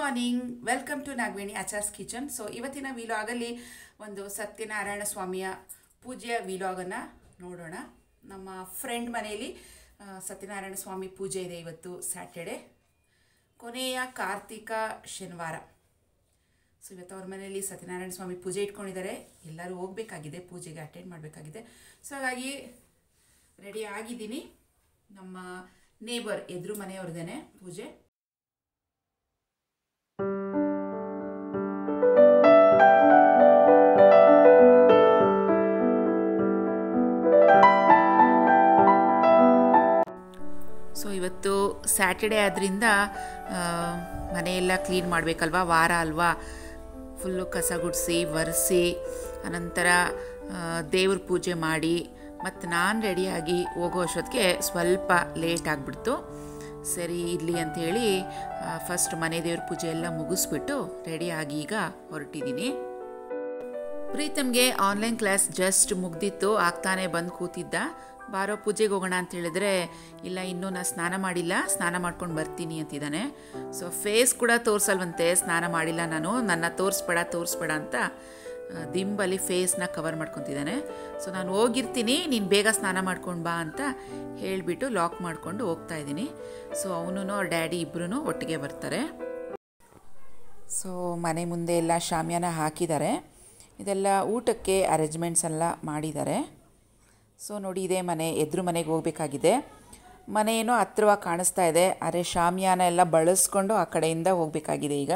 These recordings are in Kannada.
Morning welcome to Nagaveni Achar's kitchen so ಇವತ್ತಿನ ವಿಲಾಗಲ್ಲಿ ಒಂದು ಸತ್ಯನಾರಾಯಣ ಸ್ವಾಮಿಯ ಪೂಜೆಯ ವಿಲಾಗನ್ನು ನೋಡೋಣ ನಮ್ಮ ಫ್ರೆಂಡ್ ಮನೆಯಲ್ಲಿ ಆ, ಸತ್ಯನಾರಾಯಣ ಸ್ವಾಮಿ ಪೂಜೆ ಇದೆ ಇವತ್ತು ಸ್ಯಾಟರ್ಡೆ ಕೊನೆಯ ಕಾರ್ತಿಕ ಶನಿವಾರ ಸೊ ಇವತ್ತು ಅವ್ರ ಮನೆಯಲ್ಲಿ ಸತ್ಯನಾರಾಯಣ ಸ್ವಾಮಿ ಪೂಜೆ ಇಟ್ಕೊಂಡಿದ್ದಾರೆ ಎಲ್ಲರೂ ಹೋಗಬೇಕಾಗಿದೆ ಪೂಜೆಗೆ ಅಟೆಂಡ್ ಮಾಡಬೇಕಾಗಿದೆ ಸೊ ಹಾಗಾಗಿ ರೆಡಿ ಆಗಿದ್ದೀನಿ ನಮ್ಮ ನೇಬರ್ ಎದುರು ಮನೆಯವ್ರದ್ದೇನೆ ಪೂಜೆ ಸೊ ಇವತ್ತು ಸ್ಯಾಟರ್ಡೆ ಆದ್ದರಿಂದ ಮನೆಯೆಲ್ಲ ಕ್ಲೀನ್ ಮಾಡಬೇಕಲ್ವಾ ವಾರ ಅಲ್ವಾ ಫುಲ್ಲು ಕಸ ಗುಡಿಸಿ ಒರೆಸಿ ಅನಂತರ ದೇವ್ರ ಪೂಜೆ ಮಾಡಿ ಮತ್ತು ನಾನು ರೆಡಿಯಾಗಿ ಹೋಗೋ ಅಷ್ಟೊತ್ತಿಗೆ ಸ್ವಲ್ಪ ಲೇಟ್ ಆಗಿಬಿಡ್ತು ಸರಿ ಇರಲಿ ಅಂಥೇಳಿ ಫಸ್ಟ್ ಮನೆ ದೇವ್ರ ಪೂಜೆ ಎಲ್ಲ ಮುಗಿಸ್ಬಿಟ್ಟು ರೆಡಿಯಾಗಿ ಈಗ ಹೊರಟಿದ್ದೀನಿ ಪ್ರೀತಮ್ಗೆ ಆನ್ಲೈನ್ ಕ್ಲಾಸ್ ಜಸ್ಟ್ ಮುಗ್ದಿತ್ತು ಆಗ್ತಾನೆ ಬಂದು ಕೂತಿದ್ದ ಬಾರೋ ಪೂಜೆಗೆ ಹೋಗೋಣ ಅಂತ ಹೇಳಿದ್ರೆ ಇಲ್ಲ ಇನ್ನೂ ನಾನು ಸ್ನಾನ ಮಾಡಿಲ್ಲ ಸ್ನಾನ ಮಾಡ್ಕೊಂಡು ಬರ್ತೀನಿ ಅಂತಿದ್ದಾನೆ ಸೊ ಫೇಸ್ ಕೂಡ ತೋರಿಸಲ್ವಂತೆ ಸ್ನಾನ ಮಾಡಿಲ್ಲ ನಾನು ನನ್ನ ತೋರಿಸ್ಬೇಡ ತೋರಿಸ್ಬೇಡ ಅಂತ ಆ, ದಿಂಬಲ್ಲಿ ಫೇಸ್ನ ಕವರ್ ಮಾಡ್ಕೊತಿದ್ದಾನೆ ಸೊ ನಾನು ಹೋಗಿರ್ತೀನಿ ನೀನು ಬೇಗ ಸ್ನಾನ ಮಾಡ್ಕೊಂಡು ಬಾ ಅಂತ ಹೇಳಿಬಿಟ್ಟು ಲಾಕ್ ಮಾಡಿಕೊಂಡು ಹೋಗ್ತಾ ಇದ್ದೀನಿ ಸೊ ಅವನು ಅವ್ರ ಡ್ಯಾಡಿ ಇಬ್ಬರೂ ಒಟ್ಟಿಗೆ ಬರ್ತಾರೆ ಸೊ ಮನೆ ಮುಂದೆ ಎಲ್ಲ ಶಾಮಿಯಾನ ಹಾಕಿದ್ದಾರೆ ಇದೆಲ್ಲ ಊಟಕ್ಕೆ ಅರೇಂಜ್ಮೆಂಟ್ಸ್ ಎಲ್ಲ ಮಾಡಿದ್ದಾರೆ ಸೊ ನೋಡಿ ಇದೇ ಮನೆ ಎದುರು ಮನೆಗೆ ಹೋಗಬೇಕಾಗಿದೆ ಮನೆ ಏನೋ ಹತ್ರವಾಗಿ ಕಾಣಿಸ್ತಾ ಇದೆ ಅರೆ ಶಾಮಿಯಾನ ಎಲ್ಲ ಬಳಸ್ಕೊಂಡು ಆ ಕಡೆಯಿಂದ ಹೋಗಬೇಕಾಗಿದೆ ಈಗ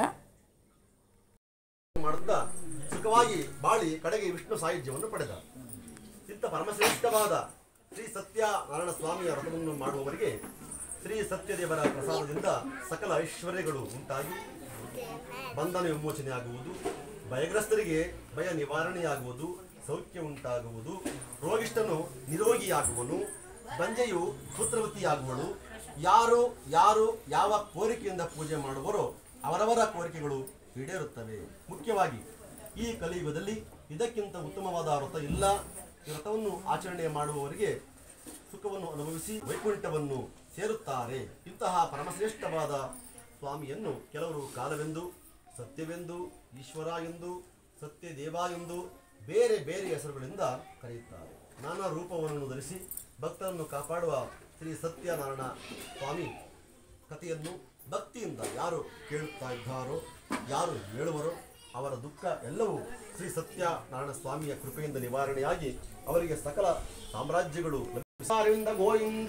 ಮಾಡುತ್ತಾ ಸುಖವಾಗಿ ಬಾಳಿ ಕಡೆಗೆ ವಿಷ್ಣು ಸಾಯುಜ್ಯವನ್ನು ಪಡೆದ ಇಂಥ ಪರಮಶ್ರೇಷ್ಠವಾದ ಶ್ರೀ ಸತ್ಯನಾರಾಯಣ ಸ್ವಾಮಿಯ ವ್ರತವನ್ನು ಮಾಡುವವರಿಗೆ ಶ್ರೀ ಸತ್ಯದೇವರ ಪ್ರಸಾದದಿಂದ ಸಕಲ ಐಶ್ವರ್ಯಗಳು ಉಂಟಾಗಿ ಬಂಧನ ವಿಮೋಚನೆ ಆಗುವುದು ಭಯಗ್ರಸ್ತರಿಗೆ ಭಯ ನಿವಾರಣೆಯಾಗುವುದು ಸೌಖ್ಯ ಉಂಟಾಗುವುದು ರೋಗಿಷ್ಠನು ನಿರೋಗಿಯಾಗುವನು ಬಂಜೆಯು ಪುತ್ರವತಿಯಾಗುವಳು ಯಾರು ಯಾರು ಯಾವ ಕೋರಿಕೆಯಿಂದ ಪೂಜೆ ಮಾಡುವರೋ ಅವರವರ ಕೋರಿಕೆಗಳು ಈಡೇರುತ್ತವೆ ಮುಖ್ಯವಾಗಿ ಈ ಕಲಿಯುಗದಲ್ಲಿ ಇದಕ್ಕಿಂತ ಉತ್ತಮವಾದ ವ್ರತ ಇಲ್ಲ ಈ ವ್ರತವನ್ನು ಆಚರಣೆ ಮಾಡುವವರಿಗೆ ಸುಖವನ್ನು ಅನುಭವಿಸಿ ವೈಕುಂಠವನ್ನು ಸೇರುತ್ತಾರೆ ಇಂತಹ ಪರಮಶ್ರೇಷ್ಠವಾದ ಸ್ವಾಮಿಯನ್ನು ಕೆಲವರು ಕಾಲವೆಂದು ಸತ್ಯವೆಂದು ಈಶ್ವರ ಎಂದು ಸತ್ಯದೇವ ಎಂದು ಬೇರೆ ಬೇರೆ ಹೆಸರುಗಳಿಂದ ಕರೆಯುತ್ತಾರೆ ನಾನಾ ರೂಪವನ್ನು ಧರಿಸಿ ಭಕ್ತರನ್ನು ಕಾಪಾಡುವ ಶ್ರೀ ಸತ್ಯನಾರಾಯಣ ಸ್ವಾಮಿ ಕಥೆಯನ್ನು ಭಕ್ತಿಯಿಂದ ಯಾರು ಕೇಳುತ್ತಾ ಇದ್ದಾರೋ ಯಾರು ಹೇಳುವರೋ ಅವರ ದುಃಖ ಎಲ್ಲವೂ ಶ್ರೀ ಸತ್ಯನಾರಾಯಣ ಸ್ವಾಮಿಯ ಕೃಪೆಯಿಂದ ನಿವಾರಣೆಯಾಗಿ ಅವರಿಗೆ ಸಕಲ ಸಾಮ್ರಾಜ್ಯಗಳು ಲಭಿಸಾರಿಂದ ಗೋವಿಂದ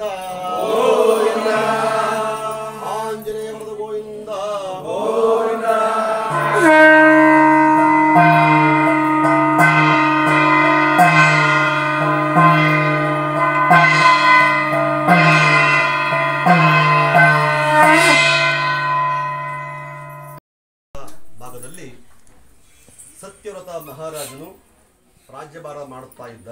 ಆಂಜನೇಯ ವರದ ಗೋವಿಂದ ಭಾಗದಲ್ಲಿ ಸತ್ಯವ್ರತ ಮಹಾರಾಜನು ರಾಜ್ಯಭಾರ ಮಾಡುತ್ತಾ ಇದ್ದ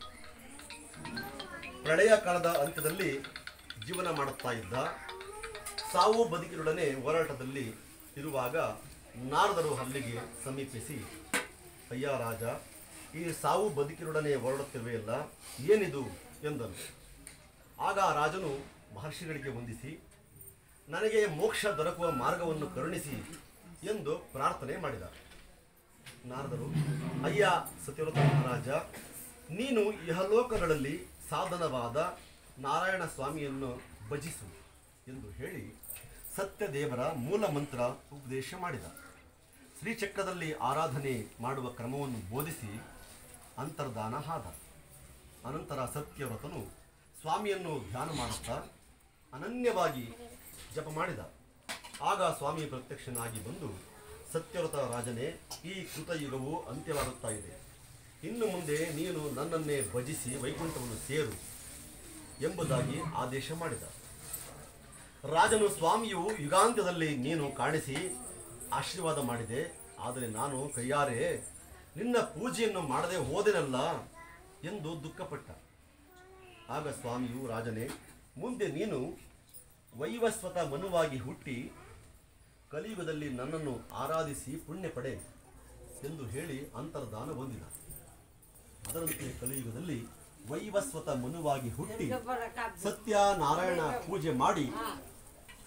ಪ್ರಳಯ ಕಾಲದ ಅಂತ್ಯದಲ್ಲಿ ಜೀವನ ಮಾಡುತ್ತಾ ಇದ್ದ ಸಾವು ಬದುಕಿನೊಡನೆ ಹೋರಾಟದಲ್ಲಿ ಇರುವಾಗ ನಾರದರು ಅಲ್ಲಿಗೆ ಸಮೀಪಿಸಿ ಅಯ್ಯ ರಾಜ ಈ ಸಾವು ಬದುಕಿನೊಡನೆ ಹೊರಡುತ್ತಿವೆಯಲ್ಲ ಏನಿದು ಎಂದನು ಆಗ ಆ ರಾಜನು ಮಹರ್ಷಿಗಳಿಗೆ ವಂದಿಸಿ ನನಗೆ ಮೋಕ್ಷ ದೊರಕುವ ಮಾರ್ಗವನ್ನು ಕರುಣಿಸಿ ಎಂದು ಪ್ರಾರ್ಥನೆ ಮಾಡಿದ ನಾರದರು ಅಯ್ಯ ಸತ್ಯವ್ರತ ಮಹಾರಾಜ ನೀನು ಇಹಲೋಕಗಳಲ್ಲಿ ಸಾಧನವಾದ ನಾರಾಯಣ ಸ್ವಾಮಿಯನ್ನು ಭಜಿಸು ಎಂದು ಹೇಳಿ ಸತ್ಯದೇವರ ಮೂಲ ಮಂತ್ರ ಉಪದೇಶ ಮಾಡಿದ ಶ್ರೀಚಕ್ರದಲ್ಲಿ ಆರಾಧನೆ ಮಾಡುವ ಕ್ರಮವನ್ನು ಬೋಧಿಸಿ ಅಂತರ್ಧಾನ ಆದ ಅನಂತರ ಸತ್ಯವ್ರತನು ಸ್ವಾಮಿಯನ್ನು ಧ್ಯಾನ ಮಾಡುತ್ತಾ ಅನನ್ಯವಾಗಿ ಜಪ ಮಾಡಿದ ಆಗ ಸ್ವಾಮಿ ಪ್ರತ್ಯಕ್ಷನಾಗಿ ಬಂದು ಸತ್ಯವ್ರತ ರಾಜನೇ ಈ ಕೃತಯುಗವು ಅಂತ್ಯವಾಗುತ್ತಾ ಇದೆ ಇನ್ನು ಮುಂದೆ ನೀನು ನನ್ನನ್ನೇ ಭಜಿಸಿ ವೈಕುಂಠವನ್ನು ಸೇರು ಎಂಬುದಾಗಿ ಆದೇಶ ಮಾಡಿದ ರಾಜನು ಸ್ವಾಮಿಯು ಯುಗಾಂತ್ಯದಲ್ಲಿ ನೀನು ಕಾಣಿಸಿ ಆಶೀರ್ವಾದ ಮಾಡಿದೆ ಆದರೆ ನಾನು ಕೈಯಾರೆ ನಿನ್ನ ಪೂಜೆಯನ್ನು ಮಾಡದೆ ಹೋದೆನಲ್ಲ ಎಂದು ದುಃಖಪಟ್ಟ ಆಗ ಸ್ವಾಮಿಯು ರಾಜನೇ ಮುಂದೆ ನೀನು ವೈವಸ್ವತ ಮನುವಾಗಿ ಹುಟ್ಟಿ ಕಲಿಯುಗದಲ್ಲಿ ನನ್ನನ್ನು ಆರಾಧಿಸಿ ಪುಣ್ಯ ಪಡೆ ಎಂದು ಹೇಳಿ ಅಂತರ್ಧಾನ ಹೊಂದಿದ ಅದರಂತೆ ಕಲಿಯುಗದಲ್ಲಿ ವೈವಸ್ವತ ಮನುವಾಗಿ ಹುಟ್ಟಿ ಸತ್ಯ ನಾರಾಯಣ ಪೂಜೆ ಮಾಡಿ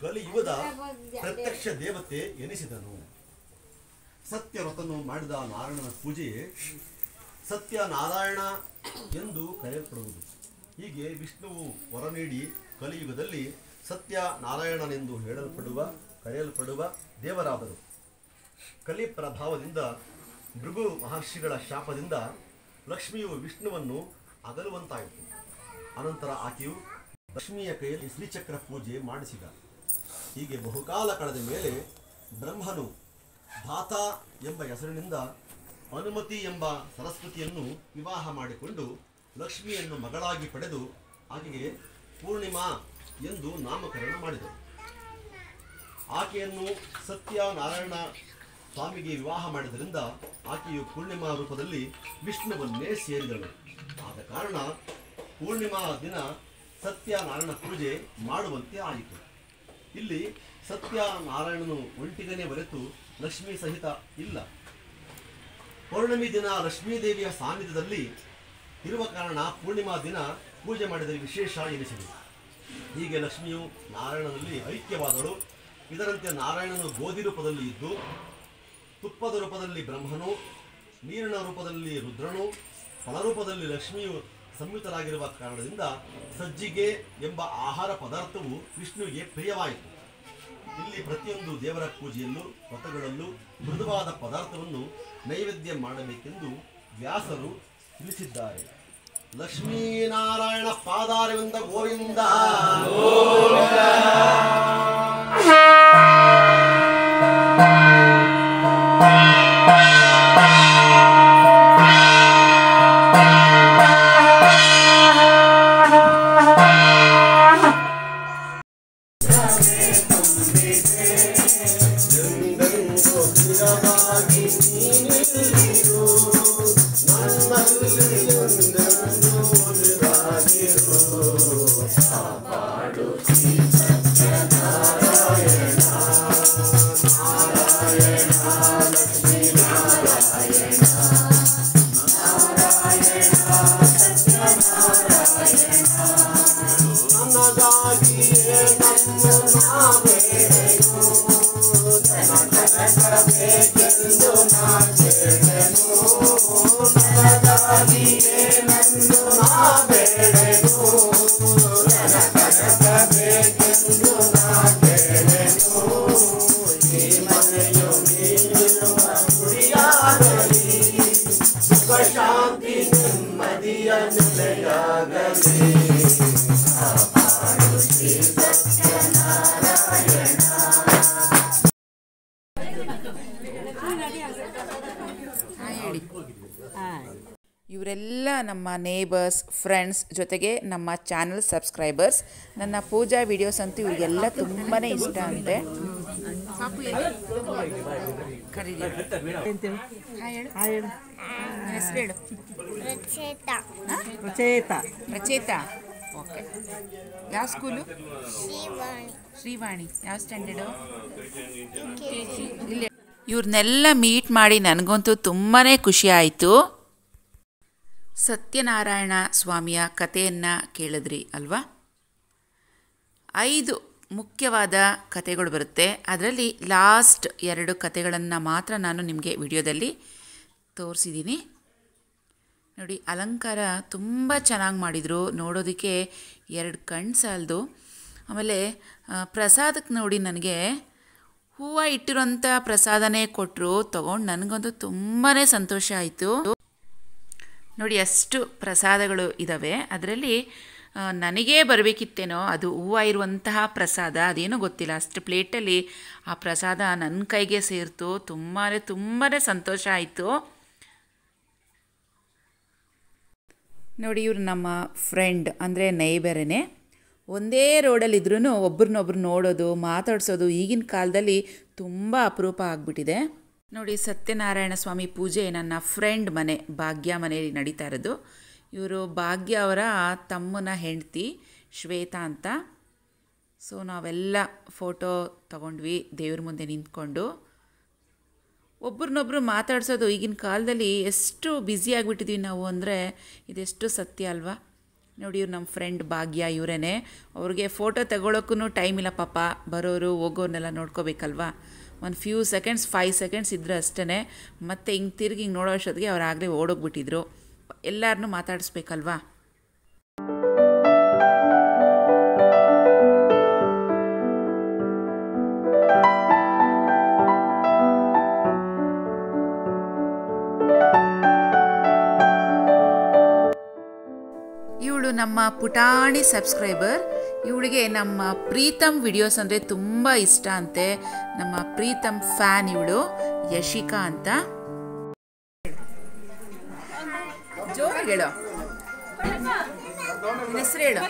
ಕಲಿಯುಗದ ಪ್ರತ್ಯಕ್ಷ ದೇವತೆ ಎನಿಸಿದನು ಸತ್ಯವ್ರತನು ಮಾಡಿದ ನಾರಾಯಣನ ಪೂಜೆಯೇ ಸತ್ಯನಾರಾಯಣ ಎಂದು ಕರೆಯಲ್ಪಡುವುದು ಹೀಗೆ ವಿಷ್ಣುವು ವರ ನೀಡಿ ಕಲಿಯುಗದಲ್ಲಿ ಸತ್ಯನಾರಾಯಣನೆಂದು ಹೇಳಲ್ಪಡುವ ಕರೆಯಲ್ಪಡುವ ದೇವರಾದರು ಕಲಿ ಪ್ರಭಾವದಿಂದ ಭೃಗು ಮಹರ್ಷಿಗಳ ಶಾಪದಿಂದ ಲಕ್ಷ್ಮಿಯು ವಿಷ್ಣುವನ್ನು ಅಗಲುವಂತಾಯಿತು ಅನಂತರ ಆಕೆಯು ಲಕ್ಷ್ಮಿಯ ಕೈಯಲ್ಲಿ ಶ್ರೀಚಕ್ರ ಪೂಜೆ ಮಾಡಿಸಿದ ಹೀಗೆ ಬಹುಕಾಲ ಕಳೆದ ಮೇಲೆ ಬ್ರಹ್ಮನು ಧಾತ ಎಂಬ ಹೆಸರಿನಿಂದ ಅನುಮತಿ ಎಂಬ ಸರಸ್ವತಿಯನ್ನು ವಿವಾಹ ಮಾಡಿಕೊಂಡು ಲಕ್ಷ್ಮಿಯನ್ನು ಮಗಳಾಗಿ ಪಡೆದು ಆಕೆಗೆ ಪೂರ್ಣಿಮಾ ಎಂದು ನಾಮಕರಣ ಮಾಡಿದರು ಆಕೆಯನ್ನು ಸತ್ಯನಾರಾಯಣ ಸ್ವಾಮಿಗೆ ವಿವಾಹ ಮಾಡಿದ್ದರಿಂದ ಆಕೆಯು ಪೂರ್ಣಿಮಾ ರೂಪದಲ್ಲಿ ವಿಷ್ಣುವನ್ನೇ ಸೇರಿದಳು ಆದ ಕಾರಣ ಪೂರ್ಣಿಮಾ ದಿನ ಸತ್ಯನಾರಾಯಣ ಪೂಜೆ ಮಾಡುವಂತೆ ಆಯಿತು ಇಲ್ಲಿ ಸತ್ಯನಾರಾಯಣನು ಒಂಟಿಗನೇ ಹೊರತು ಲಕ್ಷ್ಮೀ ಸಹಿತ ಇಲ್ಲ ಪೌರ್ಣಮಿ ದಿನ ಲಕ್ಷ್ಮೀದೇವಿಯ ಸಾನ್ನಿಧ್ಯದಲ್ಲಿ ಇರುವ ಕಾರಣ ಪೂರ್ಣಿಮಾ ದಿನ ಪೂಜೆ ಮಾಡಿದರೆ ವಿಶೇಷ ಎನಿಸಿದೆ ಹೀಗೆ ಲಕ್ಷ್ಮಿಯು ನಾರಾಯಣನಲ್ಲಿ ಐಕ್ಯವಾದಳು ಇದರಂತೆ ನಾರಾಯಣನು ಗೋಧಿ ರೂಪದಲ್ಲಿ ಇದ್ದು ತುಪ್ಪದ ರೂಪದಲ್ಲಿ ಬ್ರಹ್ಮನು ನೀರಿನ ರೂಪದಲ್ಲಿ ರುದ್ರನು ಫಲರೂಪದಲ್ಲಿ ಲಕ್ಷ್ಮಿಯು ಸಂಯುತರಾಗಿರುವ ಕಾರಣದಿಂದ ಸಜ್ಜಿಗೆ ಎಂಬ ಆಹಾರ ಪದಾರ್ಥವು ವಿಷ್ಣುವಿಗೆ ಪ್ರಿಯವಾಯಿತು ಇಲ್ಲಿ ಪ್ರತಿಯೊಂದು ದೇವರ ಪೂಜೆಯಲ್ಲೂ ವ್ರತಗಳಲ್ಲೂ ಮೃದುವಾದ ಪದಾರ್ಥವನ್ನು ನೈವೇದ್ಯ ಮಾಡಬೇಕೆಂದು ವ್ಯಾಸರು ತಿಳಿಸಿದ್ದಾರೆ ಲಕ್ಷ್ಮೀನಾರಾಯಣ ಪಾದಾರವಿಂದ ಗೋವಿಂದ ಹಾಯ್ ಹೇಳಿ ಇವರೆಲ್ಲ ನಮ್ಮ ನೇಬರ್ಸ್ ಫ್ರೆಂಡ್ಸ್ ಜೊತೆಗೆ ನಮ್ಮ ಚಾನಲ್ ಸಬ್ಸ್ಕ್ರೈಬರ್ಸ್ ನನ್ನ ಪೂಜಾ ವಿಡಿಯೋಸ್ ಅಂತೂ ಇವರಿಗೆಲ್ಲ ತುಂಬಾ ಇಷ್ಟ ಅಂತೆ ಪಾಪು ಎಲ್ಲಿ? ಕರೀರಿ ಹಾಯ್ ಹೇಳು ನಿನ್ನ ಹೆಸರು ಹೇಳು ರಚೇತ ರಚಯಿತ ರಚೇತಾ ಓಕೆ ಯಾವ ಸ್ಕೂಲು ಶಿವಾಣಿ ಶ್ರೀವಾಣಿ ಯಾವ ಸ್ಟ್ಯಾಂಡರ್ಡು ಯು ಕೆ ಜಿ ಇಲ್ಲಿ ಇವ್ರನ್ನೆಲ್ಲ ಮೀಟ್ ಮಾಡಿ ನನಗಂತೂ ತುಂಬಾ ಖುಷಿ ಆಯಿತು ಸತ್ಯನಾರಾಯಣ ಸ್ವಾಮಿಯ ಕಥೆಯನ್ನು ಕೇಳಿದ್ರಿ ಅಲ್ವಾ ಐದು ಮುಖ್ಯವಾದ ಕಥೆಗಳು ಬರುತ್ತೆ ಅದರಲ್ಲಿ ಲಾಸ್ಟ್ ಎರಡು ಕಥೆಗಳನ್ನು ಮಾತ್ರ ನಾನು ನಿಮಗೆ ವಿಡಿಯೋದಲ್ಲಿ ತೋರಿಸಿದ್ದೀನಿ ನೋಡಿ ಅಲಂಕಾರ ತುಂಬ ಚೆನ್ನಾಗಿ ಮಾಡಿದರು ನೋಡೋದಕ್ಕೆ ಎರಡು ಕಣ್ಣು ಸಾಲದು ಆಮೇಲೆ ಆ, ಪ್ರಸಾದಕ್ಕೆ ನೋಡಿ ನನಗೆ ಹೂವು ಇಟ್ಟಿರೋಂಥ ಪ್ರಸಾದನೇ ಕೊಟ್ಟರು ತೊಗೊಂಡು ನನಗಂತೂ ತುಂಬಾ ಸಂತೋಷ ಆಯಿತು ನೋಡಿ ಅಷ್ಟು ಪ್ರಸಾದಗಳು ಇದ್ದಾವೆ ಅದರಲ್ಲಿ ಆ, ನನಗೇ ಬರಬೇಕಿತ್ತೇನೋ ಅದು ಹೂವು ಇರುವಂತಹ ಪ್ರಸಾದ ಅದೇನೋ ಗೊತ್ತಿಲ್ಲ ಅಷ್ಟು ಪ್ಲೇಟಲ್ಲಿ ಆ ಪ್ರಸಾದ ನನ್ನ ಕೈಗೆ ಸೇರಿತು ತುಂಬಾ ತುಂಬಾ ಸಂತೋಷ ಆಯಿತು ನೋಡಿ ಇವ್ರು ನಮ್ಮ ಫ್ರೆಂಡ್ ಅಂದರೆ ನೈಬರೇ ಒಂದೇ ರೋಡಲ್ಲಿದ್ರೂ ಒಬ್ರನ್ನೊಬ್ರು ನೋಡೋದು ಮಾತಾಡ್ಸೋದು ಈಗಿನ ಕಾಲದಲ್ಲಿ ತುಂಬ ಅಪರೂಪ ಆಗಿಬಿಟ್ಟಿದೆ ನೋಡಿ ಸತ್ಯನಾರಾಯಣ ಸ್ವಾಮಿ ಪೂಜೆ ನನ್ನ ಫ್ರೆಂಡ್ ಮನೆ ಭಾಗ್ಯ ಮನೆಯಲ್ಲಿ ನಡೀತಾ ಇರೋದು ಇವರು ಭಾಗ್ಯ ಅವರ ತಮ್ಮನ ಹೆಂಡತಿ ಶ್ವೇತಾ ಅಂತ ಸೊ ನಾವೆಲ್ಲ ಫೋಟೋ ತಗೊಂಡ್ವಿ ದೇವ್ರ ಮುಂದೆ ನಿಂತ್ಕೊಂಡು ಒಬ್ರನ್ನೊಬ್ರು ಮಾತಾಡ್ಸೋದು ಈಗಿನ ಕಾಲದಲ್ಲಿ ಎಷ್ಟು ಬ್ಯುಸಿ ಆಗಿಬಿಟ್ಟಿದ್ವಿ ನಾವು ಅಂದರೆ ಇದೆಷ್ಟು ಸತ್ಯ ಅಲ್ವಾ ನೋಡಿ ಇವ್ರು ನಮ್ಮ ಫ್ರೆಂಡ್ ಭಾಗ್ಯ ಇವರೇನೆ ಅವ್ರಿಗೆ ಫೋಟೋ ತಗೊಳಕ್ಕೂ ಟೈಮ್ ಇಲ್ಲ ಪಾಪ ಬರೋರು ಹೋಗೋರ್ನೆಲ್ಲ ನೋಡ್ಕೋಬೇಕಲ್ವಾ ಒಂದು ಫ್ಯೂ ಸೆಕೆಂಡ್ಸ್ ಫೈವ್ ಸೆಕೆಂಡ್ಸ್ ಇದ್ರೆ ಅಷ್ಟೇ ಮತ್ತೆ ಹಿಂಗೆ ತಿರುಗಿ ಹಿಂಗೆ ನೋಡೋ ಅಷ್ಟೊತ್ತಿಗೆ ಅವ್ರು ಆಗಲೇ ಓಡೋಗ್ಬಿಟ್ಟಿದ್ರು ಎಲ್ಲರನ್ನೂ ಮಾತಾಡಿಸ್ಬೇಕಲ್ವಾ ಇವಳು ನಮ್ಮ ಪುಟಾಣಿ ಸಬ್ಸ್ಕ್ರೈಬರ್ ಇವಳಿಗೆ ನಮ್ಮ ಪ್ರೀತಮ್ ವಿಡಿಯೋಸ್ ಅಂದರೆ ತುಂಬ ಇಷ್ಟ ಅಂತೆ ನಮ್ಮ ಪ್ರೀತಮ್ ಫ್ಯಾನ್ ಇವಳು ಯಶಿಕಾ ಅಂತ ಜೋರಾಗಿ ಹೇಳು ನಿನ್ನ ಹೆಸರು ಹೇಳು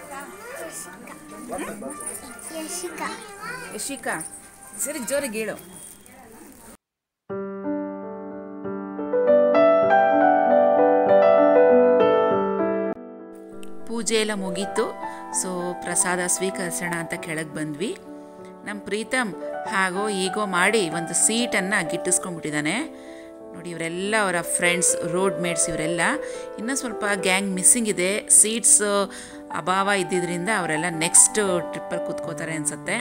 ಯಶಿಕಾ ಯಶಿಕಾ ಸರಿ ಜೋರಾಗಿ ಹೇಳು ಪೂಜೆ ಎಲ್ಲ ಮುಗೀತು ಸೊ ಪ್ರಸಾದ ಸ್ವೀಕರಿಸೋಣ ಅಂತ ಕೆಳಗೆ ಬಂದ್ವಿ ನಮ್ಮ ಪ್ರೀತಮ್ ಹಾಗೋ ಈಗೋ ಮಾಡಿ ಒಂದು ಸೀಟನ್ನು ಗಿಟ್ಟಿಸ್ಕೊಂಡ್ಬಿಟ್ಟಿದ್ದಾನೆ ನೋಡಿ ಇವರೆಲ್ಲ ಅವರ ಫ್ರೆಂಡ್ಸ್ ರೋಡ್ ಮೇಟ್ಸ್ ಇವರೆಲ್ಲ ಇನ್ನೂ ಸ್ವಲ್ಪ ಗ್ಯಾಂಗ್ ಮಿಸ್ಸಿಂಗ್ ಇದೆ ಸೀಟ್ಸ್ ಅಭಾವ ಇದ್ದಿದ್ದರಿಂದ ಅವರೆಲ್ಲ ನೆಕ್ಸ್ಟ್ ಟ್ರಿಪ್ಪಲ್ಲಿ ಕೂತ್ಕೋತಾರೆ ಅನಿಸುತ್ತೆ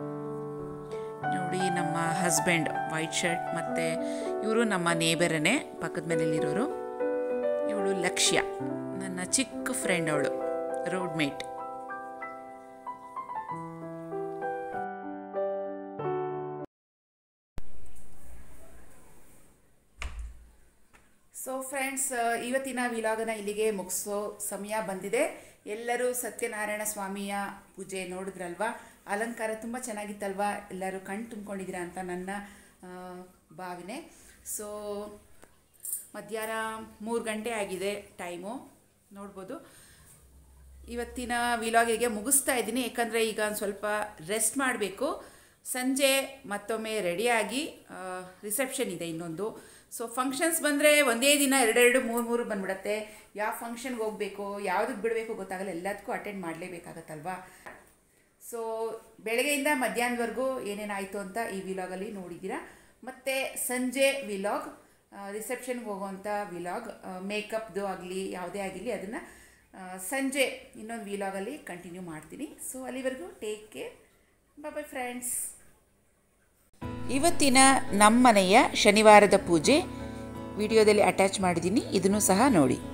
ನೋಡಿ ನಮ್ಮ ಹಸ್ಬೆಂಡ್ ವೈಟ್ ಶರ್ಟ್ ಮತ್ತು ಇವರು ನಮ್ಮ ನೇಬರನೇ ಪಕ್ಕದ ಮನೇಲಿರೋರು ಇವಳು ಲಕ್ಷ್ಯ ನನ್ನ ಚಿಕ್ಕ ಫ್ರೆಂಡ್ ಅವಳು ರೋಡ್ ಮೇಟ್ ಸೊ ಫ್ರೆಂಡ್ಸ್ ಇವತ್ತಿನ ವಿಲಾಗನ ಇಲ್ಲಿಗೆ ಮುಗಿಸೋ ಸಮಯ ಬಂದಿದೆ ಎಲ್ಲರೂ ಸತ್ಯನಾರಾಯಣ ಸ್ವಾಮಿಯ ಪೂಜೆ ನೋಡಿದ್ರಲ್ವಾ ಅಲಂಕಾರ ತುಂಬ ಚೆನ್ನಾಗಿತ್ತಲ್ವಾ ಎಲ್ಲರೂ ಕಣ್ ತುಂಬ್ಕೊಂಡಿದ್ದೀರಾ ಅಂತ ನನ್ನ ಆ, ಭಾವನೆ ಸೊ ಮಧ್ಯಾಹ್ನ ಮೂರು ಗಂಟೆ ಆಗಿದೆ ಟೈಮು ನೋಡ್ಬೋದು ಇವತ್ತಿನ ವಿಲಾಗಿಗೆ ಮುಗಿಸ್ತಾ ಇದ್ದೀನಿ ಯಾಕಂದರೆ ಈಗ ಒಂದು ಸ್ವಲ್ಪ ರೆಸ್ಟ್ ಮಾಡಬೇಕು ಸಂಜೆ ಮತ್ತೊಮ್ಮೆ ರೆಡಿಯಾಗಿ ರಿಸೆಪ್ಷನ್ ಇದೆ ಇನ್ನೊಂದು ಸೊ ಫಂಕ್ಷನ್ಸ್ ಬಂದರೆ ಒಂದೇ ದಿನ ಎರಡೆರಡು ಮೂರು ಮೂರು ಬಂದ್ಬಿಡತ್ತೆ ಯಾವ ಫಂಕ್ಷನ್ಗೆ ಹೋಗಬೇಕು ಯಾವುದಕ್ಕೆ ಬಿಡಬೇಕು ಗೊತ್ತಾಗಲ್ಲ ಎಲ್ಲದಕ್ಕೂ ಅಟೆಂಡ್ ಮಾಡಲೇಬೇಕಾಗತ್ತಲ್ವಾ ಸೊ ಬೆಳಗ್ಗೆಯಿಂದ ಮಧ್ಯಾಹ್ನದವರೆಗೂ ಏನೇನಾಯಿತು ಅಂತ ಈ ವಿಲಾಗಲ್ಲಿ ನೋಡಿದ್ದೀರಾ ಮತ್ತು ಸಂಜೆ ವಿಲಾಗ್ ರಿಸೆಪ್ಷನ್ಗೆ ಹೋಗೋವಂಥ ವಿಲಾಗ್ ಮೇಕಪ್ದು ಆಗಲಿ ಯಾವುದೇ ಆಗಿರಲಿ ಅದನ್ನು ಸಂಜೆ ಇನ್ನೊಂದು ವಿಲಾಗಲ್ಲಿ ಕಂಟಿನ್ಯೂ ಮಾಡ್ತೀನಿ ಸೊ ಅಲ್ಲಿವರೆಗೂ ಟೇಕ್ ಕೇರ್ ಬಾಯ್ ಫ್ರೆಂಡ್ಸ್ ಇವತ್ತಿನ ನಮ್ಮನೆಯ ಶನಿವಾರದ ಪೂಜೆ ವಿಡಿಯೋದಲ್ಲಿ ಅಟ್ಯಾಚ್ ಮಾಡಿದ್ದೀನಿ ಇದನ್ನು ಸಹ ನೋಡಿ